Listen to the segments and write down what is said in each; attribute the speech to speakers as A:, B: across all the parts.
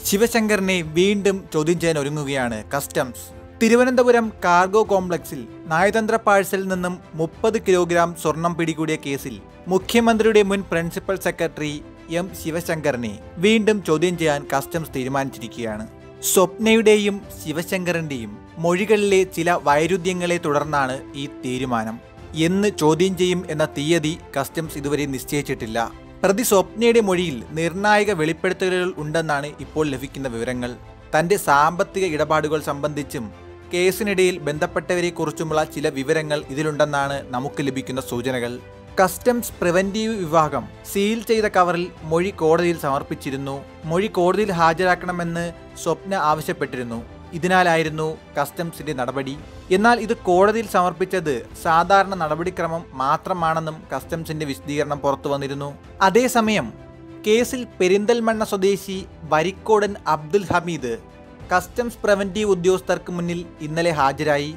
A: ശിവശങ്കറിനെ വീണ്ടും ചോദ്യം ചെയ്യാൻ ഒരുങ്ങുകയാണ് കസ്റ്റംസ് തിരുവനന്തപുരം കാർഗോ കോംപ്ലക്സിൽ നയതന്ത്ര പാഴ്സലിൽ നിന്നും മുപ്പത് കിലോഗ്രാം സ്വർണം പിടികൂടിയ കേസിൽ മുഖ്യമന്ത്രിയുടെ മുൻ പ്രിൻസിപ്പൽ സെക്രട്ടറി എം ശിവശങ്കറിനെ വീണ്ടും ചോദ്യം ചെയ്യാൻ കസ്റ്റംസ് തീരുമാനിച്ചിരിക്കുകയാണ് സ്വപ്നയുടെയും ശിവശങ്കറിന്റെയും മൊഴികളിലെ ചില വൈരുദ്ധ്യങ്ങളെ തുടർന്നാണ് ഈ തീരുമാനം എന്ന് ചോദ്യം ചെയ്യും എന്ന തീയതി കസ്റ്റംസ് ഇതുവരെ നിശ്ചയിച്ചിട്ടില്ല പ്രതി സ്വപ്നയുടെ മൊഴിയിൽ നിർണായക വെളിപ്പെടുത്തലുകൾ ഉണ്ടെന്നാണ് ഇപ്പോൾ ലഭിക്കുന്ന വിവരങ്ങൾ തന്റെ സാമ്പത്തിക ഇടപാടുകൾ സംബന്ധിച്ചും കേസിനിടയിൽ ബന്ധപ്പെട്ടവരെക്കുറിച്ചുമുള്ള ചില വിവരങ്ങൾ ഇതിലുണ്ടെന്നാണ് നമുക്ക് ലഭിക്കുന്ന സൂചനകൾ കസ്റ്റംസ് പ്രിവന്റീവ് വിഭാഗം സീൽ ചെയ്ത കവറിൽ മൊഴി കോടതിയിൽ സമർപ്പിച്ചിരുന്നു മൊഴി കോടതിയിൽ ഹാജരാക്കണമെന്ന് സ്വപ്ന ആവശ്യപ്പെട്ടിരുന്നു ഇതിനാലായിരുന്നു കസ്റ്റംസിന്റെ നടപടി എന്നാൽ ഇത് കോടതിയിൽ സമർപ്പിച്ചത് സാധാരണ നടപടിക്രമം മാത്രമാണെന്നും കസ്റ്റംസിന്റെ വിശദീകരണം പുറത്തു വന്നിരുന്നു അതേസമയം കേസിൽ പെരിന്തൽമണ്ണ സ്വദേശി വരിക്കോടൻ അബ്ദുൽ ഹമീദ് കസ്റ്റംസ് പ്രിവന്റീവ് ഉദ്യോഗസ്ഥർക്ക് മുന്നിൽ ഇന്നലെ ഹാജരായി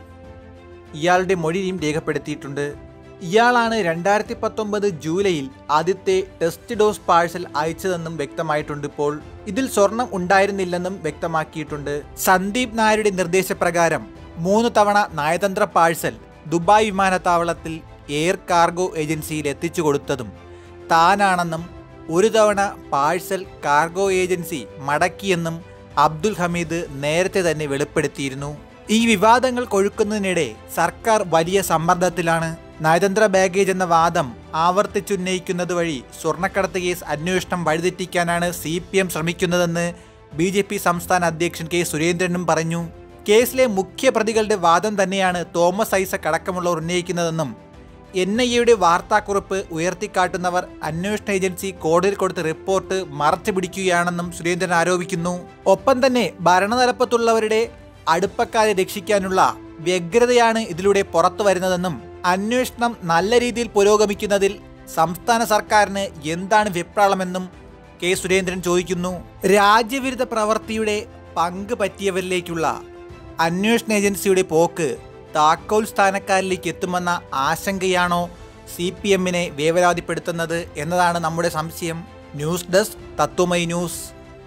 A: ഇയാളുടെ മൊഴിയും രേഖപ്പെടുത്തിയിട്ടുണ്ട് ഇയാളാണ് രണ്ടായിരത്തി പത്തൊമ്പത് ജൂലൈയിൽ ആദ്യത്തെ ടെസ്റ്റ് ഡോസ് പാഴ്സൽ അയച്ചതെന്നും വ്യക്തമായിട്ടുണ്ട് ഇപ്പോൾ ഇതിൽ സ്വർണം ഉണ്ടായിരുന്നില്ലെന്നും വ്യക്തമാക്കിയിട്ടുണ്ട് സന്ദീപ് നായരുടെ നിർദ്ദേശപ്രകാരം മൂന്ന് തവണ നയതന്ത്ര പാഴ്സൽ ദുബായ് വിമാനത്താവളത്തിൽ എയർ കാർഗോ ഏജൻസിയിൽ എത്തിച്ചു കൊടുത്തതും താനാണെന്നും ഒരു തവണ പാഴ്സൽ കാർഗോ ഏജൻസി മടക്കിയെന്നും അബ്ദുൽ ഹമീദ് നേരത്തെ തന്നെ വെളിപ്പെടുത്തിയിരുന്നു ഈ വിവാദങ്ങൾ കൊഴുക്കുന്നതിനിടെ സർക്കാർ വലിയ സമ്മർദ്ദത്തിലാണ് നയതന്ത്ര ബാഗേജ് എന്ന വാദം ആവർത്തിച്ചുന്നയിക്കുന്നത് വഴി സ്വർണ്ണക്കടത്ത് കേസ് അന്വേഷണം വഴിതെറ്റിക്കാനാണ് സി പി എം ശ്രമിക്കുന്നതെന്ന് ബി ജെ പി സംസ്ഥാന അധ്യക്ഷൻ കെ സുരേന്ദ്രനും പറഞ്ഞു കേസിലെ മുഖ്യ പ്രതികളുടെ വാദം തന്നെയാണ് തോമസ് ഐസക് അടക്കമുള്ളവർ ഉന്നയിക്കുന്നതെന്നും എൻ ഐ എയുടെ വാർത്താക്കുറിപ്പ് ഉയർത്തിക്കാട്ടുന്നവർ അന്വേഷണ ഏജൻസി കോടതിയിൽ കൊടുത്ത റിപ്പോർട്ട് മറച്ചു പിടിക്കുകയാണെന്നും സുരേന്ദ്രൻ ആരോപിക്കുന്നു ഒപ്പം തന്നെ ഭരണതലപ്പത്തുള്ളവരുടെ അടുപ്പക്കാരെ രക്ഷിക്കാനുള്ള വ്യഗ്രതയാണ് ഇതിലൂടെ പുറത്തു വരുന്നതെന്നും അന്വേഷണം നല്ല രീതിയിൽ പുരോഗമിക്കുന്നതിൽ സംസ്ഥാന സർക്കാരിന് എന്താണ് വിപ്രാളമെന്നും കെ സുരേന്ദ്രൻ ചോദിക്കുന്നു രാജ്യവിരുദ്ധ പ്രവൃത്തിയുടെ പങ്ക് പറ്റിയവരിലേക്കുള്ള അന്വേഷണ ഏജൻസിയുടെ പോക്ക് താക്കോൽ സ്ഥാനക്കാരിലേക്ക് എത്തുമെന്ന ആശങ്കയാണോ സി പി എമ്മിനെ വേവലാതിപ്പെടുത്തുന്നത് എന്നതാണ് നമ്മുടെ സംശയം ന്യൂസ് ഡെസ്ക് തത്വമൈ ന്യൂസ്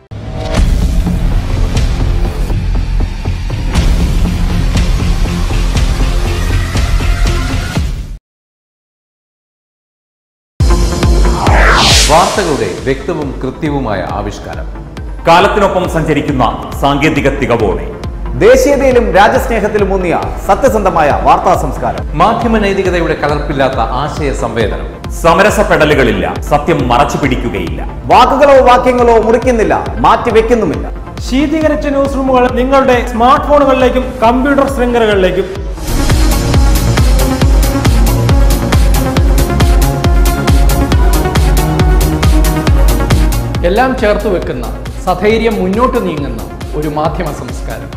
B: വാർത്തകളുടെ വ്യക്തവും കൃത്യവുമായ ആവിഷ്കാരം
C: കാലത്തിനൊപ്പം സഞ്ചരിക്കുന്ന സാങ്കേതിക തികവോടെ
D: ദേശീയതയിലും രാജ്യസ്നേഹത്തിലും ഊന്നിയ സത്യസന്ധമായ വാർത്താ സംസ്കാരം
B: മാധ്യമ നൈതികതയുടെ കലർപ്പില്ലാത്ത ആശയ സംവേദനം
C: സമരസപ്പെടലുകളില്ല സത്യം മറച്ചു പിടിക്കുകയില്ല
D: വാക്കുകളോ വാക്യങ്ങളോ മുറിക്കുന്നില്ല മാറ്റിവെക്കുന്നുമില്ല
E: ശീതീകരിച്ച ന്യൂസ് റൂമുകൾ നിങ്ങളുടെ സ്മാർട്ട് ഫോണുകളിലേക്കും കമ്പ്യൂട്ടർ ശൃംഖലകളിലേക്കും
F: എല്ലാം ചേർത്ത് വെക്കുന്ന സധൈര്യം മുന്നോട്ട് നീങ്ങുന്ന ഒരു മാധ്യമ സംസ്കാരം